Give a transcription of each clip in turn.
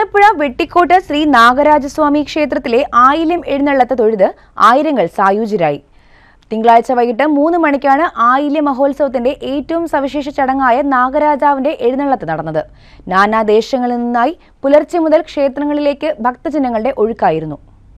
ആലപ്പുഴ വെട്ടിക്കോട്ട് ശ്രീ നാഗരാജസ്വാമി ക്ഷേത്രത്തിലെ ആയില്യം എഴുന്നള്ളത്ത് തൊഴുത് ആയിരങ്ങൾ സായുജ്യരായി തിങ്കളാഴ്ച വൈകിട്ട് മൂന്ന് മണിക്കാണ് ആയില്യ മഹോത്സവത്തിന്റെ ഏറ്റവും സവിശേഷ ചടങ്ങായ നാഗരാജാവിന്റെ എഴുന്നള്ളത്ത് നടന്നത് നാനാദേശങ്ങളിൽ നിന്നായി പുലർച്ചെ മുതൽ ക്ഷേത്രങ്ങളിലേക്ക് ഭക്തജനങ്ങളുടെ ഒഴുക്കായിരുന്നു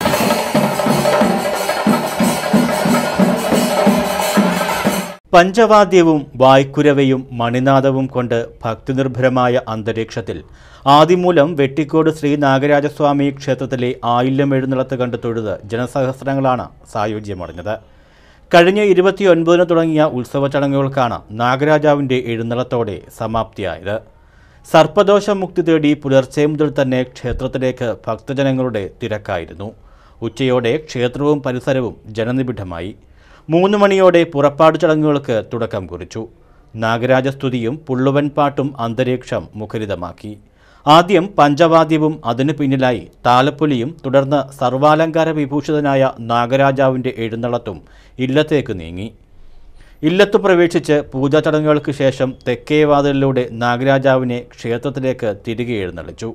പഞ്ചവാദ്യവും വായ്ക്കുരവയും മണിനാദവും കൊണ്ട് ഭക്തിനിർഭരമായ അന്തരീക്ഷത്തിൽ ആദിമൂലം വെട്ടിക്കോട് ശ്രീ നാഗരാജസ്വാമി ക്ഷേത്രത്തിലെ ആയില്യം എഴുന്നള്ളത്ത് കണ്ട് തൊഴുത് ജനസഹസ്രങ്ങളാണ് സായുജ്യമടഞ്ഞത് കഴിഞ്ഞ ഇരുപത്തിയൊൻപതിന് തുടങ്ങിയ ഉത്സവ ചടങ്ങുകൾക്കാണ് നാഗരാജാവിൻ്റെ എഴുന്നള്ളത്തോടെ സമാപ്തിയായത് സർപ്പദോഷമുക്തി തേടി പുലർച്ചെ മുതൽ തന്നെ ക്ഷേത്രത്തിലേക്ക് ഭക്തജനങ്ങളുടെ തിരക്കായിരുന്നു ഉച്ചയോടെ ക്ഷേത്രവും പരിസരവും ജനനിബിഡമായി മൂന്ന് മണിയോടെ പുറപ്പാട് ചടങ്ങുകൾക്ക് തുടക്കം കുറിച്ചു നാഗരാജസ്തുതിയും പുള്ളുവൻ പാട്ടും അന്തരീക്ഷം മുഖരിതമാക്കി ആദ്യം പഞ്ചവാദ്യവും അതിനു പിന്നിലായി താലപ്പൊലിയും തുടർന്ന് സർവാലങ്കാര വിഭൂഷിതനായ നാഗരാജാവിൻ്റെ എഴുന്നള്ളത്തും ഇല്ലത്തേക്ക് നീങ്ങി ഇല്ലത്തു പ്രവേശിച്ച് പൂജാ ചടങ്ങുകൾക്ക് ശേഷം തെക്കേ വാതിലിലൂടെ നാഗരാജാവിനെ ക്ഷേത്രത്തിലേക്ക് തിരികെ എഴുന്നള്ളിച്ചു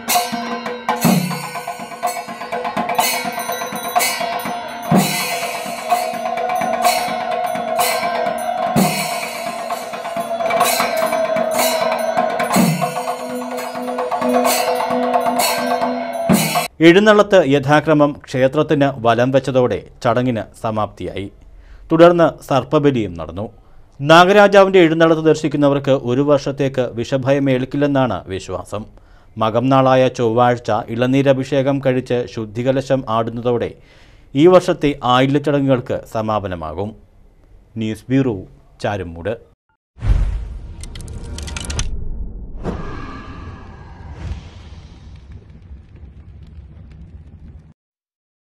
എഴുന്നള്ളത്ത് യഥാക്രമം ക്ഷേത്രത്തിന് വലം വെച്ചതോടെ ചടങ്ങിന് സമാപ്തിയായി തുടർന്ന് സർപ്പബലിയും നടന്നു നാഗരാജാവിൻ്റെ എഴുന്നള്ളത്ത് ദർശിക്കുന്നവർക്ക് ഒരു വർഷത്തേക്ക് വിഷഭയമേൽക്കില്ലെന്നാണ് വിശ്വാസം മകം നാളായ ചൊവ്വാഴ്ച ഇളനീരഭിഷേകം കഴിച്ച് ശുദ്ധികലശം ആടുന്നതോടെ ഈ വർഷത്തെ ആയില്യ ചടങ്ങുകൾക്ക് സമാപനമാകും ന്യൂസ് ബ്യൂറോ ചാരുമൂട്